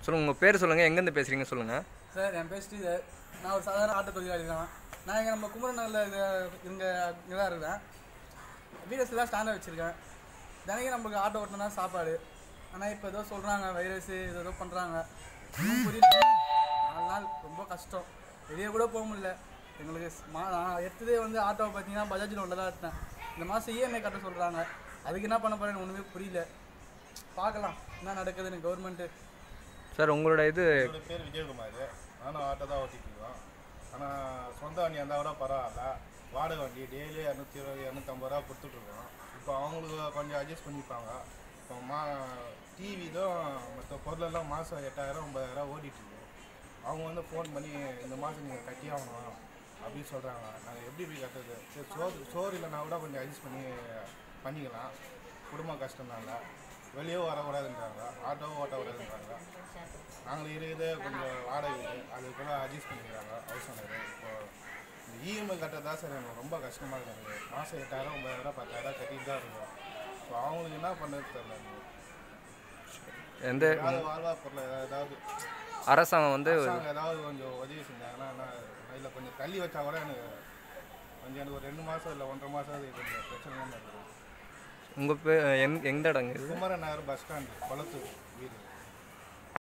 சொல்லுங்கள் உங்கள் பேர் சொல்லுங்கள் எங்கேருந்து பேசுகிறீங்க சொல்லுங்கள் சார் என் பேர் ஸ்ரீதர் நான் ஒரு சாதாரண ஆட்டோ தொழிலாளி தான் நான் இங்கே நம்ம குமரன் நகரில் இங்கே இங்கே தான் இருக்கிறேன் வீரஸில் தான் ஸ்டாண்டர்ட் வச்சுருக்கேன் தினைக்கும் நம்மளுக்கு ஆட்டோ ஓட்டினா தான் சாப்பாடு ஆனால் இப்போ ஏதோ சொல்கிறாங்க வைரஸ் இது ஏதோ பண்ணுறாங்க ஒன்றும் புரியல நாலு நாள் ரொம்ப கஷ்டம் வெளியே கூட போக முடியல எங்களுக்கு ஸ்- மா நான் எடுத்ததே வந்து ஆட்டோவை பார்த்தீங்கன்னா பஜாஜ் லோனில் தான் எடுத்தேன் இந்த மாதம் இஎம்ஐ கட்ட சொல்கிறாங்க அதுக்கு என்ன பண்ண போகிறேன்னு ஒன்றுமே புரியல பார்க்கலாம் என்ன நடக்குதுன்னு கவர்மெண்ட்டு சார் உங்களோட இது என்னோட பேர் விஜயகுமார் நானும் ஆட்டோ தான் ஓட்டிட்டு இருக்கோம் ஆனால் சொந்த வண்டி இருந்தால் கூட பரவாயில்ல வாடகை வண்டி டெய்லி இரநூத்தி இருபது இரநூத்தம்பது ரூபா கொடுத்துட்ருக்கோம் இப்போ அவங்களுக்கு கொஞ்சம் அட்ஜஸ்ட் பண்ணிப்பாங்க இப்போ மா டிவி தான் மற்ற பொருளெல்லாம் மாதம் எட்டாயிரம் ஒன்பதாயிரம் ஓடிட்டுருக்கு அவங்க வந்து ஃபோன் பண்ணி இந்த மாதம் நீங்கள் கட்டி ஆகணும் அப்படின்னு சொல்கிறாங்க நாங்கள் எப்படி போய் கட்டுறது சரி சோறு சோறு இல்லைனா கூட கொஞ்சம் அட்ஜஸ்ட் பண்ணி பண்ணிக்கலாம் குடும்ப கஷ்டம்னால வெளியே வரக்கூடாதுன்றாங்க ஆட்டோவும் ஓட்டக்கூடாதுன்றாங்க நாங்கள் இருக்கிறது கொஞ்சம் வாடகை வீடு அது கூட அட்ஜஸ்ட் பண்ணிக்கிறாங்க ஹவுஸ் ஓனர் இப்போ இந்த இஎம்ஐ கட்டுறதா சார் எனக்கு ரொம்ப கஷ்டமாக இருக்குது எனக்கு மாதம் எட்டாயிரம் ஒன்பதாயிரம் பத்தாயிரம் கட்டிட்டு தான் இருக்கும் இப்போ அவங்களுக்கு என்ன பண்ணுறது தெரியல எனக்கு. எந்த ஏதாவது வாழ்வா பொருள் ஏதாவது அரசாங்கம் வந்து அரசாங்கம் ஏதாவது கொஞ்சம் உதவி செஞ்சாங்கன்னா நான் இதில் கொஞ்சம் தள்ளி வச்சா கூட எனக்கு கொஞ்சம் எனக்கு ஒரு ரெண்டு மாதம் இல்லை ஒன்றரை மாதம் அது கொஞ்சம் பிரச்சனை இருக்குது உங்கள் பே எங் எந்த இடங்க இது குமரன் நகர் பஸ் ஸ்டாண்டு குளத்தூர் வீடு